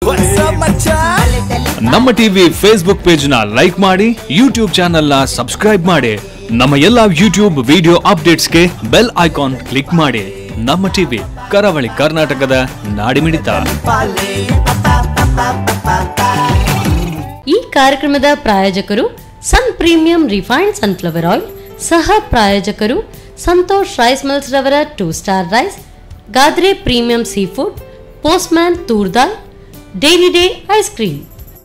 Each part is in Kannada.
ನಮ್ಮ ಟಿವಿ ಫೇಸ್ಬುಕ್ ಪೇಜ್ ನ ಲೈಕ್ ಮಾಡಿ ಯೂಟ್ಯೂಬ್ ಚಾನೆಲ್ ನ ಸಬ್ಸ್ಕ್ರೈಬ್ ಮಾಡಿ ನಮ್ಮ ಎಲ್ಲಾ ಯೂಟ್ಯೂಬ್ ವಿಡಿಯೋ ಅಪ್ಡೇಟ್ಸ್ಗೆ ಬೆಲ್ ಐಕಾನ್ ಕ್ಲಿಕ್ ಮಾಡಿ ನಮ್ಮ ಟಿವಿ ಕರಾವಳಿ ಕರ್ನಾಟಕದ ನಾಡಿಮಿಡಿತ ಈ ಕಾರ್ಯಕ್ರಮದ ಪ್ರಾಯೋಜಕರು ಸನ್ ಪ್ರೀಮಿಯಂ ರಿಫೈನ್ಡ್ ಸನ್ಫ್ಲವರ್ ಆಯಿಲ್ ಸಹ ಪ್ರಾಯೋಜಕರು ಸಂತೋಷ್ ರೈಸ್ ಮಿಲ್ಸ್ ರವರ two star rice Gadre premium sea food postman toor dal daily day ice cream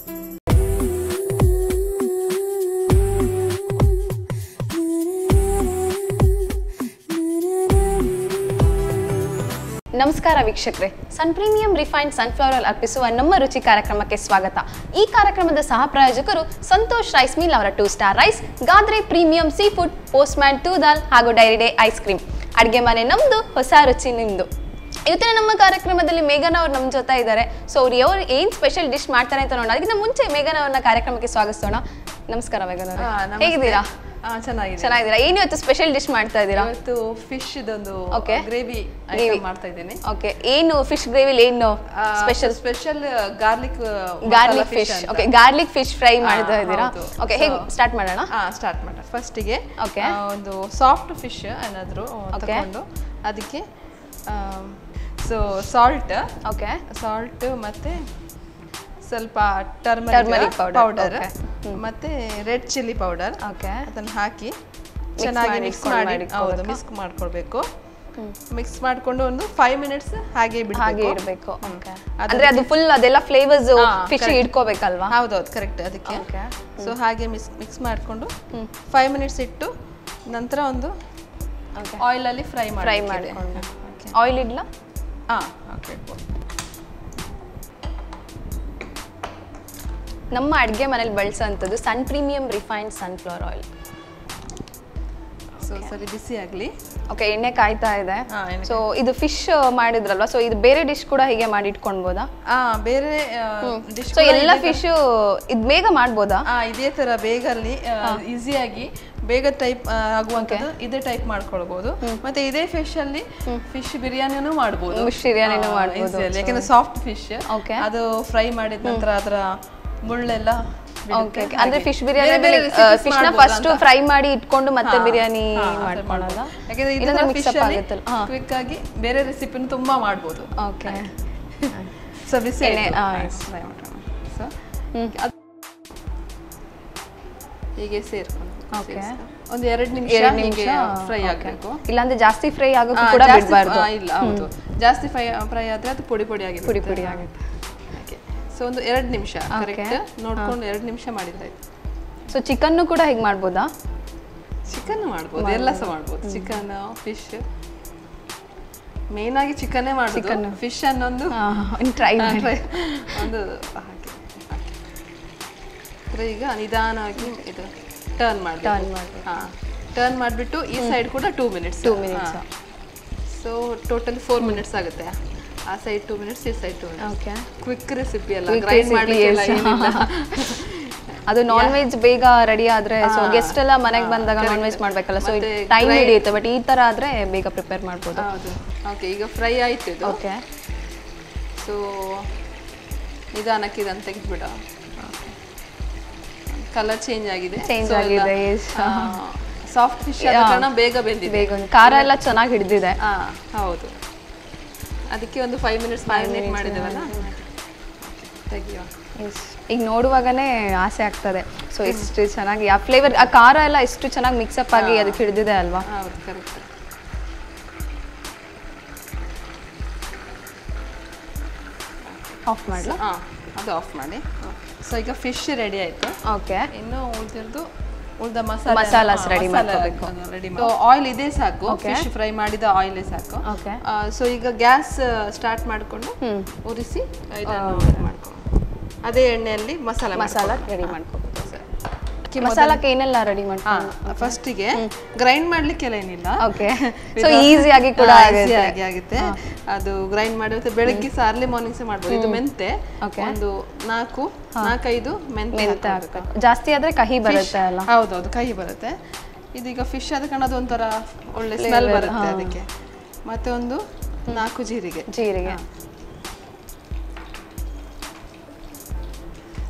ನಮಸ್ಕಾರ ವೀಕ್ಷಕರೇ Sun premium refined sunflower oil ಅರ್ಪಿಸುವ ನಮ್ಮ ರುಚಿ ಕಾರ್ಯಕ್ರಮಕ್ಕೆ ಸ್ವಾಗತ ಈ ಕಾರ್ಯಕ್ರಮದ ಸಹ ಪ್ರಾಯೋಜಕರು ಸಂತೋಷ್ ರೈಸ್ ಮಿಲ್ ಅವರ two star rice Gadre premium sea food Postman toor dal ಹಾಗೂ ಡೈರಿ ಡೇ ಐಸ್ ಕ್ರೀಮ್ ಅಡುಗೆ ಮನೆ ನಮ್ಮದು ಹೊಸ ರುಚಿ ನಿಮ್ಮದು ಇವತ್ತಿನ ನಮ್ಮ ಕಾರ್ಯಕ್ರಮದಲ್ಲಿ ಮೇಘನ ಅವ್ರು ನಮ್ಮ ಜೊತೆ ಇದ್ದಾರೆ ಸೊ ಅವ್ರು ಯಾವ ಏನು ಸ್ಪೆಷಲ್ ಡಿಶ್ ಮಾಡ್ತಾರೆ ಅಂತ ನೋಡೋಣ ಅದಕ್ಕಿಂತ ಮುಂಚೆ ಮೇಘನ ಅವ್ರನ್ನ ಕಾರ್ಯಕ್ರಮಕ್ಕೆ ಸ್ವಾಗತಿಸೋಣ ನಮಸ್ಕಾರ ಮೇಘನ ಅವ್ರೆ. ಹಾ, ನಮಸ್ತೆ. ಹೇಗಿದ್ದೀರಾ ಹಾ, ಚೆನ್ನಾಗಿದೆ ಚೆನ್ನಾಗಿದ್ದೀರಾ ಏನು ಇವತ್ತು ಸ್ಪೆಷಲ್ ಡಿಶ್ ಮಾಡ್ತಾ ಇದ್ದೀರಾ ಇವತ್ತು ಫಿಶ್ ಇದೊಂದು Okay. Gravy Gravy. ಐಟಮ್ ಮಾಡ್ತಾ ಇದ್ದೀನಿ ಓಕೆ ಏನು ಫಿಶ್ ಗ್ರೇವಿಲಿ ಏನು special special garlic garlic fish okay garlic fish fry ಮಾಡ್ತಾ ಇದ್ದೀರಾ ಓಕೆ ಹೇಗೆ ಸ್ಟಾರ್ಟ್ ಮಾಡೋಣ ಹಾ ಸ್ಟಾರ್ಟ್ ಮಾಡೋಣ ಫಸ್ಟಿಗೆ Okay. ಒಂದು ಸಾಫ್ಟ್ ಫಿಶ್ ಏನಾದರೂ Okay. ತಗೊಂಡು ಅದಕ್ಕೆ ಸೊ ಸಾಲ್ಟ್ ಓಕೆ ಸಾಲ್ಟ್ ಮತ್ತೆ ಸ್ವಲ್ಪ Turmeric turmeric powder, powder okay. ಮತ್ತೆ ರೆಡ್ ಚಿಲ್ಲಿ ಪೌಡರ್ ಓಕೆ ಅದನ್ನು ಹಾಕಿ ಚೆನ್ನಾಗಿ ಮಾಡಿ ಮಿಕ್ಸ್ ಇಟ್ಕೊಂಡು ಮಾಡಿ ಮಾಡಿ ಹೌದು ಇಟ್ಕೊಬೇಕಾ? ಮಿಕ್ಸ್ ಮಾಡ್ಕೊಳ್ಬೇಕು ಮಿಕ್ಸ್ ಮಾಡ್ಕೊಂಡು ಒಂದು ಫೈವ್ ಮಿನಿಟ್ಸ್ ಹಾಗೆ ಹಾಗೆ ಬಿಡಬೇಕು ಇರಬೇಕು ಓಕೆ ಅದು- ಅಂದ್ರೆ ಅದು ಫುಲ್ ಅದೆಲ್ಲ ಫ್ಲೇವರ್ಸ್ ಹಾ, ಫಿಶ್ correct. ಇಟ್ಕೋಬೇಕಲ್ವಾ ಹೌದೌದು ಕರೆಕ್ಟ್ ಅದಕ್ಕೆ Okay. ಸೊ ಹಾಗೆ ಮಿಕ್ಸ್ ಮಿಕ್ಸ್ ಮಾಡಿಕೊಂಡು ಫೈವ್ ಮಿನಿಟ್ಸ್ ಇಟ್ಟು ನಂತರ ಒಂದು ಓಕೆ ಆಯಿಲಲ್ಲಿ ಫ್ರೈ ಮಾಡಿ ಫ್ರೈ ಮಾಡ್ಕೊಂಡು ಆಯಿಲ್ ಇಡ್ಲಾ ಹಾಂ ಓಕೆ ನಮ್ಮ ಅಡುಗೆ ಮನೇಲಿ ಬಳಸೋಂಥದ್ದು Sun premium refined sunflower oil so ಸರಿ ಬಿಸಿ ಆಗಲಿ ಓಕೆ ಎಣ್ಣೆ ಕಾಯ್ತಾ ಇದೆ ಹಾ, ಎಣ್ಣೆ ಸೊ ಇದು ಫಿಶ್ ಮಾಡಿದ್ರಲ್ವಾ ಸೊ ಇದು ಬೇರೆ ಡಿಶ್ ಕೂಡ ಹೀಗೆ ಮಾಡಿ ಇಟ್ಕೊಳ್ಬೋದಾ ಹಾಂ ಬೇರೆ ಡಿಶ್ ಸೊ ಎಲ್ಲ ಫಿಶ್ ಇದು ಬೇಗ ಮಾಡ್ಬೋದಾ ಆ, ಇದೇ ತರ ಬೇಗಲ್ಲಿ ಈಸಿಯಾಗಿ ಬೇಗ ಟೈಪ್ ಆಗುವಂಥದ್ದು ಇದೇ ಟೈಪ್ ಮಾಡ್ಕೊಳ್ಬಹುದು ಮತ್ತೆ ಇದೇ ಫಿಶ್ ಅಲ್ಲಿ ಫಿಶ್ ಬಿರಿಯಾನಿನೂ ಮಾಡ್ಬೋದು Fish ಬಿರಿಯಾನಿನೂ ಆ, ಮಾಡ್ಬೋದು. easy ಅಲ್ಲಿ. ಯಾಕಂದ್ರೆ ಸಾಫ್ಟ್ ಫಿಶ್ Okay. ಅದು ಫ್ರೈ ಮಾಡಿದ ನಂತರ ಅದರ ಮುಳ್ಳೆಲ್ಲ ಬಿಡುತ್ತೆ. ಓಕೆ ಅಂದ್ರೆ ಹಾಗೆ. ಫಿಶ್ ಬೇರೆ ಬಿರಿಯಾನಿ ಬೇರೆ recipes ಫಿಶ್ ನ ಮಾಡ್ಬೋದು ಫಸ್ಟ್ ಅಂತ. ಫ್ರೈ ಮಾಡಿ ಇಟ್ಕೊಂಡು ಮತ್ತೆ ಹಾ, ಬಿರಿಯಾನಿ ಹಾ, ಆ ಥರ ಮಾಡ್ಕೊಳ್ಳೋದ ಮಾಡ್ಬೋದು. ಯಾಕಂದ್ರೆ ಇಲ್ಲಾಂದ್ರೆ ಇದನ್ನ ಮಿಕ್ಸ್ fish ಅಪ್ ಅಲ್ಲಿ ಆಗುತ್ತಲ್ಲ ಹಾ ಕ್ವಿಕ್ ಆಗಿ ಬೇರೆ ರೆಸಿಪಿನೂ ತುಂಬಾ ಮಾಡ್ಬೋದು ಓಕೆ ಸೊ ಬಿಸಿ ಎಣ್ಣೆ, ಆಯ್ತು. ಆ, ಹಾ, yes. fry ಮಾಡೋಣ. So, ಅದ್- ಹೀಗೆ ಸೇರ್ಕೊಂಡು Okay. ಸೇರ್ಸ್ಕೊಂಡು. ಒಂದು ಎರಡು ನಿಮಿಷ ಎರಡು ನಿಮಿಷ ನಿಮಿಷ ಫ್ರೈ okay. ಆಗಬೇಕು ಇಲ್ಲಾಂದ್ರೆ ಜಾಸ್ತಿ ಫ್ರೈ ಆಗೋಕ್ಕೂ ಕೂಡ ಬಿಡಬಾರ್ದು ಇಲ್ಲ ಹೌದು ಜಾಸ್ತಿ ಫ್ರೈ ಫ್ರೈ ಆದ್ರೆ ಅದು ಪುಡಿ ಪುಡಿ ಆಗಿ ಪುಡಿ ಪುಡಿ ಆಗುತ್ತೆ ಸೊ ಒಂದು ಎರಡು ನಿಮಿಷ Okay. ಕರೆಕ್ಟ್ ನೋಡ್ಕೊಂಡು ಎರಡು ನಿಮಿಷ ಮಾಡಿದ್ರೆ ಆಯ್ತು ಸೊ ಚಿಕನ್ನು ಕೂಡ ಹೇಗೆ ಮಾಡ್ಬೋದಾ ಚಿಕನ್ ಮಾಡ್ಬೋದು ಎಲ್ಲ ಸಹ ಮಾಡ್ಬೋದು ಚಿಕನ್ ಫಿಶ್ ಮೇನ್ ಆಗಿ ಚಿಕನ್ನೇ ಮಾಡೋದು ಫಿಶ್ ಅನ್ನೊಂದು ಟ್ರೈ ಹಾ, ಮಾಡಿ try. ಒಂದು ಹಾಗೆ ಹಾಗೆ. ಅಂದ್ರೆ ಈಗ ನಿಧಾನವಾಗಿ ಇದು ಟರ್ನ್ ಮಾಡಿ Turn ಮಾಡ್ಬೇಕು. ಹಾ ಟರ್ನ್ ಮಾಡಿಬಿಟ್ಟು ಈ ಸೈಡ್ ಕೂಡ two minutes Two minutes. So total four minutes ಆಗುತ್ತೆ ಆ ಸೈಡ್ ಟೂ ಮಿನಿಟ್ಸ್ ಈ side two minutes okay quick recipe ಅಲ್ಲ Quick ಗ್ರೈಂಡ್ recipe, ಮಾಡಲಿಕ್ಕೆಲ್ಲ yes. ಏನಿಲ್ಲ ಅದು ನಾನ್ ವೆಜ್ ಬೇಗ ರೆಡಿ ಆದ್ರೆ ಸೊ ಗೆಸ್ಟ್ ಎಲ್ಲ ಮನೆಗೆ ಬಂದಾಗ ನಾನ್ ವೆಜ್ ಮಾಡ್ಬೇಕಲ್ಲ ಸೊ ಮತ್ತೆ ಟೈಮ್ dry- ಹಿಡಿಯುತ್ತೆ ಬಟ್ ಈ ತರ ಆದ್ರೆ ಬೇಗ ಪ್ರಿಪೇರ್ ಮಾಡ್ಬೋದು ಹೌದು ಓಕೆ ಈಗ ಫ್ರೈ ಆಯ್ತು ಇದು ಓಕೆ ಸೊ ನಿಧಾನಕ್ಕೆ ಇದನ್ನು ತೆಗೆದ್ಬಿಡ ಕಲರ್ ಚೇಂಜ್ ಆಗಿದೆ Change So, ಎಲ್ಲ, ಆಗಿದೆ, yes. ಆ, ಸಾಫ್ಟ್ ಫಿಶ್ ಆದ ಕಾರಣ ಬೇಗ ಬೆಂದಿದೆ ಬೇಗ ಒಂದು ಖಾರ ಎಲ್ಲ ಚೆನ್ನಾಗಿ ಹಿಡಿದಿದೆ ಹಾ ಹೌದು ಅದಕ್ಕೆ ಒಂದು ಫೈವ್ ಮಿನಿಟ್ಸ್ ಮ್ಯಾರಿನೇಟ್ ಮಾಡಿದ್ದೇವಲ್ಲ ತೆಗಿಯೋ ಈಗ ನೋಡುವಾಗನೇ ಆಸೆ ಆಗ್ತದೆ ಸೊ ಎಷ್ಟು ಚೆನ್ನಾಗಿ ಆ ಫ್ಲೇವರ್ ಆ ಖಾರ ಎಲ್ಲ ಎಷ್ಟು ಚೆನ್ನಾಗಿ ಮಿಕ್ಸಪ್ ಆಗಿ ಅದಕ್ಕೆ ಹಿಡಿದಿದೆ ಅಲ್ವಾ ಹೌದು ಕರೆಕ್ಟ್ ಆಫ್ ಮಾಡಲ ಹಾಂ ಅದು ಆಫ್ ಮಾಡಿ ಸೊ ಈಗ ಫಿಶ್ ರೆಡಿ ಆಯಿತು ಓಕೆ ಇನ್ನು ಉಳಿದಿರೋದು ಉಳ್ದ ಮಸಾಲೆ ಮಸಾಲಾಸ್ ready ಮಾಡ್ಕೊಬೇಕು. ರೆಡಿ ಆಯಿಲ್ ಇದೇ ಸಾಕು ಫಿಶ್ ಫ್ರೈ ಮಾಡಿದ ಆಯಿಲೇ ಸಾಕು ಓಕೆ ಸೊ ಈಗ ಗ್ಯಾಸ್ ಸ್ಟಾರ್ಟ್ ಮಾಡಿಕೊಂಡು ಉರಿಸಿ ಇದನ್ನು ಇದು ಮಾಡ್ಕೊಂಡು ಅದೇ ಎಣ್ಣೆಯಲ್ಲಿ ಮಸಾಲೆ ಮಸಾಲ ರೆಡಿ ಮಾಡ್ಕೋಬೇಕು ಮಸಾಲಕ್ಕೆ ಏನೆಲ್ಲ ರೆಡಿ ಮಾಡ್ಕೊಂಡು ಫಸ್ಟಿಗೆ ಗ್ರೈಂಡ್ ಮಾಡ್ಲಿಕ್ಕೆಲ್ಲ ಏನಿಲ್ಲ ಓಕೆ ಸೊ ಈಸಿಯಾಗಿ ಕೂಡ ಹಾ, ಆಗುತ್ತೆ easy ಆಗಿ ಆಗುತ್ತೆ ಅದು ಗ್ರೈಂಡ್ ಮಾಡಿ ಮತ್ತೆ ಬೆಳಗ್ಗೆ ಸಹ ಅರ್ಲಿ ಮಾರ್ನಿಂಗ್ ಸಹ ಮಾಡ್ಬೋದು ಇದು ಮೆಂತೆ Okay. ಒಂದು ನಾಲ್ಕು ನಾಲ್ಕೈದು ಮೆಂತೆ ಮೆಂತೆ ಹಾಕ್ಬೇಕು. ಹಾಕ್ಬೇಕು ಜಾಸ್ತಿ ಆದ್ರೆ ಕಹಿ ಬರುತ್ತೆ ಅಲ್ಲ ಹೌದೌದು ಕಹಿ ಬರುತ್ತೆ ಇದೀಗ ಫಿಶ್ ಆದ ಕಾರಣ ಅದು ಒಂಥರ ಒಳ್ಳೆ ಸ್ಮೆಲ್ ಬರುತ್ತೆ ಅದಕ್ಕೆ ಮತ್ತೆ ಒಂದು ನಾಲ್ಕು ಜೀರಿಗೆ ಜೀರಿಗೆ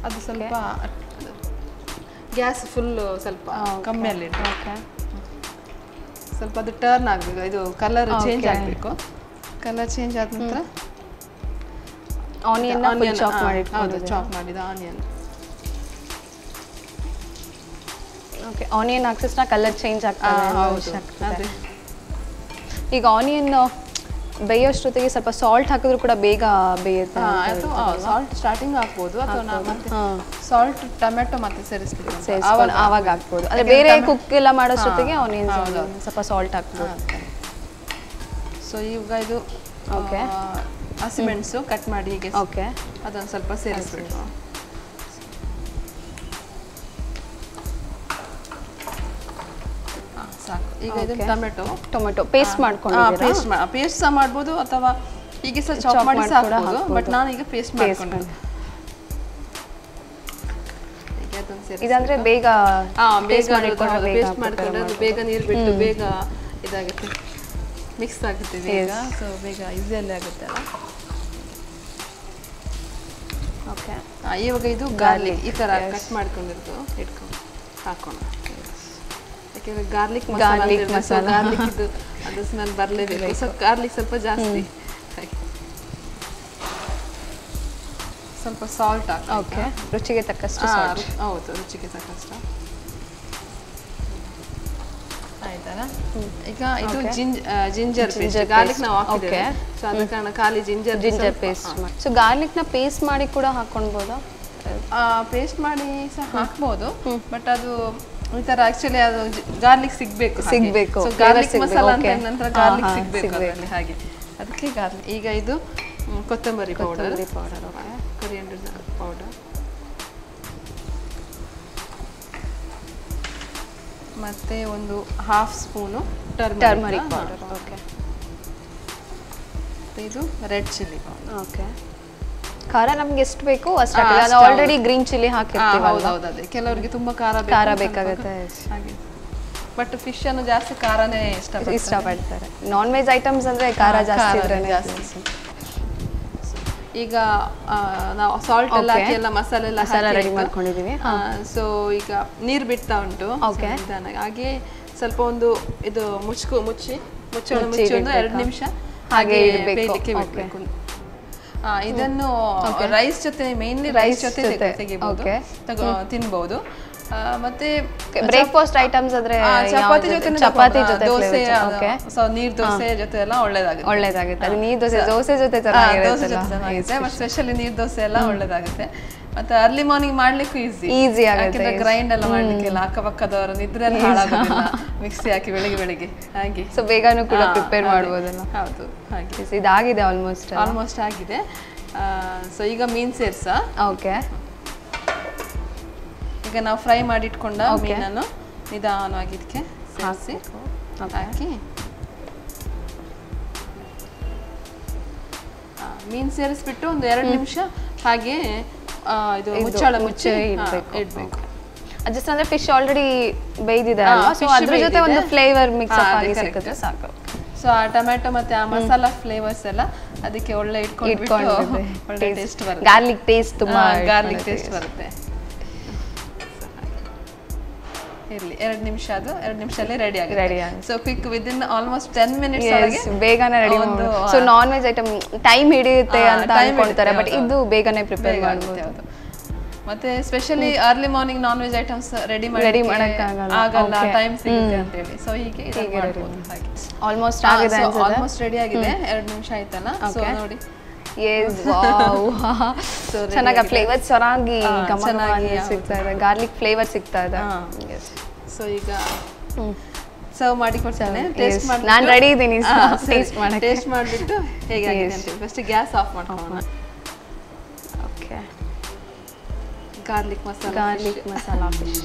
ಅದು ಸ್ವಲ್ಪ ಗ್ಯಾಸ್ ಫುಲ್ ಸ್ವಲ್ಪ ಕಮ್ಮಿಯಲ್ಲಿ ಇಟ್ಟು ಓಕೆ ಸ್ವಲ್ಪ ಅದು ಟರ್ನ್ ಆಗಬೇಕು ಇದು ಕಲರ್ ಚೇಂಜ್ Okay. ಆಗಬೇಕು ಕಲರ್ ಚೇಂಜ್ ಆದ ನಂತರ ಆನಿಯನ್ ಆನಿಯನ್ ಚಾಪ್ ಮಾಡಿ ಹೌದು ಚಾಪ್ ಮಾಡಿದ ಆನಿಯನ್ ಓಕೆ ಆನಿಯನ್ ಹಾಕ್ಸಿಸ್ನ ಕಲರ್ ಚೇಂಜ್ ಆಗ್ತದೆ ಅನ್ನೋ ಹೌದು ವಿಷಯ ಆಗ್ತದೆ. ಅದೇ ಈಗ ಆನಿಯನ್ ಬೇಯೋಷ್ಟೊತ್ತಿಗೆ ಸ್ವಲ್ಪ ಸಾಲ್ಟ್ ಹಾಕಿದ್ರು ಕೂಡ ಬೇಗ ಬೇಯುತ್ತೆ ಹಾ, ಅಂತ ಅಥವಾ ಸಾಲ್ಟ್ ಸ್ಟಾರ್ಟಿಂಗ್ ಹಾಕ್ಬೋದು ಅಥವಾ ನಾವು ಮತ್ತೆ ಹಾ. ಸಾಲ್ಟ್ ಟೊಮೆಟೊ ಮತ್ತೆ ಸೇರಿಸ್ತೀವಿ ಅಂತ. ಸೇರಿಸ್ಕೊಂಡು ಆವಾಗ ಹಾಕ್ಬೋದು ಅದೇ ಬೇರೆ ಕುಕ್ ಎಲ್ಲ ಮಾಡೋಷ್ಟೊತ್ತಿಗೆ ಆನಿಯನ್ ಸ್ವಲ್ಪ ಸಾಲ್ಟ್ ಹಾಕ್ಬೋದು ಸೊ ಈಗ ಇದು Okay. ಆ, ಹಸಿಮೆಣಸು ಕಟ್ ಮಾಡಿ ಹೀಗೆ ಓಕೆ ಅದನ್ನು ಸ್ವಲ್ಪ ಸೇರಿಸ್ಬಿಟ್ಟು ಹಾ, ಸಾಕು ಈಗ ಇದು Okay. ಟೊಮೆಟೊ ಟೊಮೆಟೊ ಪೇಸ್ಟ್ ಮಾಡ್ಕೊಂಡಿದ್ದೀರಾ ಪೇಸ್ಟ್ ಪೇಸ್ಟ್ ಸಹ ಮಾಡ್ಬೋದು ಅಥವಾ ಹೀಗೆ ಸಹ ಚಾಪ್ Chop ಮಾಡಿ ಮಾಡಿ ಸಹ ಕೂಡ ಹಾಕ್ಬೋದು ಬಟ್ ಹಾಕ್ಬೋದು. ನಾನು ಈಗ ಪೇಸ್ಟ್ Paste ಮಾಡ್ಕೊಂಡು ಹೀಗೆ ಅದನ್ನು ಸೇರಿಸಿ ಇದಂದ್ರೆ ಬೇಗ ಹಾ ಬೇಗ paste ಮಾಡಿಟ್ಕೊಂಡ್ರೆ ಬೇಗ ಪೇಸ್ಟ್ ಮಾಡ್ಕೊಂಡ್ರೆ ಅದು ಬೇಗ ನೀರು ಬಿಟ್ಟು ಬೇಗ ಇದಾಗುತ್ತೆ ಮಿಕ್ಸ್ ಆಗುತ್ತೆ ಬೇಗ ಸೊ ಬೇಗ ಈಸಿಯಲ್ಲಿ ಆಗುತ್ತೆ ಅಲ್ಲ ಓಕೆ ಆ, ಇವಾಗ ಇದು ಗಾರ್ಲಿಕ್ ಈ ತರ ಕಟ್ ಮಾಡ್ಕೊಂಡಿರೋದು ಇಟ್ಕೊಂಡು ಹಾಕೋಣ ಯಾಕೆಂದ್ರೆ ಗಾರ್ಲಿಕ್ Garlic ಮಸಾಲ ಗಾರ್ಲಿಕ್ ಇದು ಅದು ಸ್ಮೆಲ್ ಬರಲೇಬೇಕು ಸೊ ಗಾರ್ಲಿಕ್ ಸ್ವಲ್ಪ ಜಾಸ್ತಿ ಹಾಕಿ. ಸ್ವಲ್ಪ ಸಾಲ್ಟ್ ಹಾಕಿ ಓಕೆ ರುಚಿಗೆ ತಕ್ಕಷ್ಟು ಆ, salt. ರು- ಹೌದು ರುಚಿಗೆ ತಕ್ಕಷ್ಟು ಆಯ್ತಲ್ಲ ಈಗ ಇದು ಜಿಂಜ್ ginger paste Ginger garlic paste. ನಾವು ಹಾಕಿದ್ದೇವೆ Okay. ಸೊ ಅದ ಕಾರಣ ಖಾಲಿ ಜಿಂಜರ್ ಜಿಂಜರ್ ಪೇಸ್ಟ್ ಸೊ ಗಾರ್ಲಿಕ್ನ ಪೇಸ್ಟ್ ಮಾಡಿ ಕೂಡ ಹಾಕೊಳ್ಬೋದಾ ಪೇಸ್ಟ್ ಮಾಡಿ ಸಹ ಹಾಕ್ಬೋದು ಬಟ್ ಅದು ಈ ತರ ಆಕ್ಚುಲಿ ಅದು ಗಾರ್ಲಿಕ್ ಸಿಗ್ಬೇಕು ಹಾಗೆ. ಸಿಗ್ಬೇಕು, So, flavor garlic ಸಿಗ್ಬೇಕು, ಮಸಾಲ ಅಂತ okay. ಅಂದ ನಂತರ ಹಾ, ಗಾರ್ಲಿಕ್ ಹಾ, ಸಿಗ್ಬೇಕು ಸಿಗ್ಬೇಕು. ಅದರಲ್ಲಿ ಹಾಗೆ ಅದಕ್ಕೆ ಗಾರ್ಲಿಕ್ ಈಗ ಇದು ಮ್, ಕೊತ್ತಂಬರಿ ಪೌಡರ್ ಕೊತ್ತಂಬರಿ powder, ಕೊರಿಯಂಡರ್ ಪೌಡರ್ ಮತ್ತೆ ಒಂದು half spoon turmeric turmeric powder okay ಮತ್ತೆ ಇದು ರೆಡ್ ಚಿಲ್ಲಿ ಪೌಡರ್ ಓಕೆ ಖಾರ ನಮ್ಗೆ ಎಷ್ಟು ಬೇಕು ಅಷ್ಟು ಹಾ, ಹಾಕಿಲ್ಲ ಅಷ್ಟು ಆಲ್ರೆಡಿ ಗ್ರೀನ್ ಚಿಲ್ಲಿ ಹಾಕಿರ್ತೀವಲ್ಲ ಹೌದೌದು ಅದೇ ಕೆಲವರಿಗೆ ತುಂಬಾ ಖಾರ ಬೇಕು, ಖಾರ ಸ್ವಲ್ಪ ಬೇಕಾಗುತ್ತೆ. ಹಾಗೆ ಬಟ್ ಫಿಶ್ ಅನ್ನು ಜಾಸ್ತಿ ಖಾರನೇ ಇಷ್ಟ ಇಷ್ಟಪಡ್ತಾರೆ ನಾನ್ ವೆಜ್ ಐಟಮ್ಸ್ ಅಂದ್ರೆ ಖಾರ ಹಾ, ಜಾಸ್ತಿ ಖಾರ ಇದ್ರೇನೆ ಜಾಸ್ತಿ. ಈಗ ಆ, ನಾವು ಸಾಲ್ಟ್ ಎಲ್ಲ Okay. ಹಾಕಿ ಎಲ್ಲ ಮಸಾಲೆ ಎಲ್ಲ ಮಸಾಲ ಹಾಕಿ ready ಆಯ್ತು. ಮಾಡ್ಕೊಂಡಿದೀವಿ. ಆ, ಸೊ ಈಗ ನೀರು ಬಿಡ್ತಾ ಉಂಟು Okay. So, ನಿಧಾನ. ಹಾಗೆ ಸ್ವಲ್ಪ ಒಂದು ಇದು ಮುಚ್ಕೊ ಮುಚ್ಚಿ ಮುಚ್ಚೋಣ ಮುಚ್ಚಿ ಮುಚ್ಚಿ ಒಂದು ಎರಡು ಇಡ್ಬೇಕಾ? ನಿಮಿಷ ಹಾಗೆ ಹಾಗೆ ಇಡ್ಬೇಕು. ಬೇಯಲಿಕ್ಕೆ Okay. ಬಿಡ್ಬೇಕು ಆ, ಇದನ್ನು ರೈಸ್ ಜೊತೆ ಮೇನ್ಲಿ Rice ರೈಸ್ ಜೊತೆ ಜೊತೆ. ತೆಗಿಬಹುದು Okay. ತಗೋ ತಿನ್ಬಹುದು ಆ, ಮತ್ತೆ ಬ್ರೇಕ್ಫಾಸ್ಟ್ ಐಟಮ್ಸ್ ಆದ್ರೆ ಆ, ಯಾವ ಚಪಾತಿ ಜೊತೆ? ಜೊತೆ ಚಪಾತಿ ಜೊತೆ ದೋಸೆ ಓಕೆ ಸೊ ನೀರ್ ದೋಸೆ ಜೊತೆ ಎಲ್ಲ ಒಳ್ಳೇದಾಗುತ್ತೆ ಒಳ್ಳೇದಾಗುತ್ತೆ ಅದು ನೀರ್ ದೋಸೆ ದೋಸೆ ಜೊತೆ ಹಾ, ದೋಸೆ ಜೊತೆ ಚೆನ್ನಾಗಿರುತ್ತೆ ಚೆನ್ನಾಗಿದೆ ಮತ್ತೆ ಸ್ಪೆಷಲಿ ನೀರ್ ದೋಸೆ ಎಲ್ಲ ಒಳ್ಳೇದಾಗುತ್ತೆ ಮತ್ತೆ ಅರ್ಲಿ ಮಾರ್ನಿಂಗ್ ಮಾಡ್ಲಿಕ್ಕೂ ಈಸಿ Easy ಆಗುತ್ತೆ, easy. ಗ್ರೈಂಡ್ ಎಲ್ಲ ಮಾಡ್ಲಿಕ್ಕೆಲ್ಲ ಅಕ್ಕಪಕ್ಕದವರ ನಿದ್ರೆ ಎಲ್ಲ ಹಾಳಾಗೋದಿಲ್ಲ ಮಿಕ್ಸಿ ಹಾಕಿ ಬೆಳಿಗ್ಗೆ ಬೆಳಿಗ್ಗೆ ಹಾಗೆ ಸೊ ಬೇಗನೂ ಕೂಡ ಹಾ, ಪ್ರಿಪೇರ್ ಅದೇ. ಮಾಡ್ಬೋದಲ್ಲ ಹೌದು ಹಾಗೆ ಇದಾಗಿದೆ ಆಲ್ಮೋಸ್ಟ್ ಆಲ್ಮೋಸ್ಟ್ ಆಗಿದೆ ಸೊ ಈಗ ಮೀನ್ ಸೇರ್ಸ ಓಕೆ ಈಗ ನಾವು ಫ್ರೈ ಮಾಡಿ ಇಟ್ಕೊಂಡ Okay. ಮೀನನ್ನು ನಿಧಾನವಾಗಿ ಇದಕ್ಕೆ ಸೇರಿಸಿ ಹಾಕಿ ಆ, ಮೀನ್ ಸೇರಿಸ್ಬಿಟ್ಟು ಒಂದು ಎರಡು ನಿಮಿಷ ಹಾಗೆ ಆ, ಇದು ಇದು ಮುಚ್ಚಳ ಮುಚ್ಚಿ ಮುಚ್ಚಿ ಹಾ, ಇಡ್ಬೇಕು. ಇಡ್ಬೇಕು ಜಸ್ಟ್ ಅಂದ್ರೆ ಫಿಶ್ ಆಲ್ರೆಡಿ ಬೇಯ್ದಿದೆ ಹಾ, ಅಲ್ವಾ ಸೊ fish ಅದ್ರ ಜೊತೆ ಬೇಯ್ದಿದೆ. ಒಂದು ಫ್ಲೇವರ್ ಮಿಕ್ಸ್ ಹಾ, ಅಪ್ ಅದೇ ಆಗಿ correct. ಸಿಕ್ಕಿದ್ರೆ ಸಾಕು ಸೊ ಆ ಟೊಮೆಟೊ ಮತ್ತೆ ಆ ಮಸಾಲಾ ಫ್ಲೇವರ್ಸ್ ಎಲ್ಲ ಅದಕ್ಕೆ ಒಳ್ಳೆ ಇಟ್ಕೊಂಡ್ಬಿಟ್ಟು ಒಳ್ಳೆ ಟೇಸ್ಟ್ ಬರುತ್ತೆ ಗಾರ್ಲಿಕ್ ಟೇಸ್ಟ್ ತುಂಬಾ ಗಾರ್ಲಿಕ್ ಟೇಸ್ಟ್ ಬರುತ್ತೆ ಇರ್ಲಿ ಎರಡು ನಿಮಿಷ ಅದು ಎರಡು ನಿಮಿಷಲ್ಲೇ ರೆಡಿ ಆಗುತ್ತೆ Ready ಆಗುತ್ತೆ. So quick within almost ten minutes Yes, ಒಳಗೆ ಬೇಗನೆ ರೆಡಿ ಒಂದು, so non veg item time ಹಿಡಿಯುತ್ತೆ ಹಾ, ಅಂತ time ಅನ್ಕೊಳ್ತಾರೆ ಬಟ್ ಹಿಡಿಯುತ್ತೆ, ಇದು ಬೇಗನೆ ಪ್ರಿಪೇರ್ ಬೇಗ ಆಗುತ್ತೆ, ಮಾಡ್ಬೋದು ಹೌದು. ಮತ್ತೆ specially early morning non veg items ready Ready ಮಾಡಕ್ಕಾಗಲ್ಲ. ಆಗಲ್ಲ Okay. ಟೈಮ್ ಸಿಗುತ್ತೆ ಅಂತ ಹೇಳಿ ಸೊ ಹೀಗೆ ಇದನ್ನ ಹೀಗೆ ready ಮಾಡ್ಬೋದು ಹಾಗೆ ಆಲ್ಮೋಸ್ಟ್ ಆಗಿದೆ ಅನ್ಸುತ್ತೆ ಆಲ್ಮೋಸ್ಟ್ ರೆಡಿ ಆಗಿದೆ ಎರಡು ನಿಮಿಷ ಆಯ್ತಲ್ಲ ಸೊ Okay. ನೋಡಿ ಎಸ್ ವಾವ್ So, ready ಚೆನ್ನಾಗಿ ಆಗಿದೆ. ಫ್ಲೇವರ್ ಚೆನ್ನಾಗಿ ಹಾ, ಘಮ ಘಮ ಚೆನ್ನಾಗಿ, ಅಂತ ಸಿಗ್ತಾ ಇದೆ ಗಾರ್ಲಿಕ್ ಫ್ಲೇವರ್ ಸಿಗ್ತಾ ಇದೆ ಹಾ. Yes. ಸೊ ಈಗ ಸರ್ವ್ ಮಾಡಿ ಕೊಡ್ತೇನೆ Serve, ಟೇಸ್ಟ್ yes. ಮಾಡಿ ನಾನ್ ready ಇದ್ದೀನಿ taste ಮಾಡಕ್ಕೆ. ಟೇಸ್ಟ್ ಮಾಡಿಬಿಟ್ಟು ಹೇಗಾಗಿದೆ Yes. ಅಂತ ಫಸ್ಟ್ ಗ್ಯಾಸ್ ಆಫ್ ಮಾಡ್ಕೊಳ್ಳೋಣ okay garlic masala garlic masala fish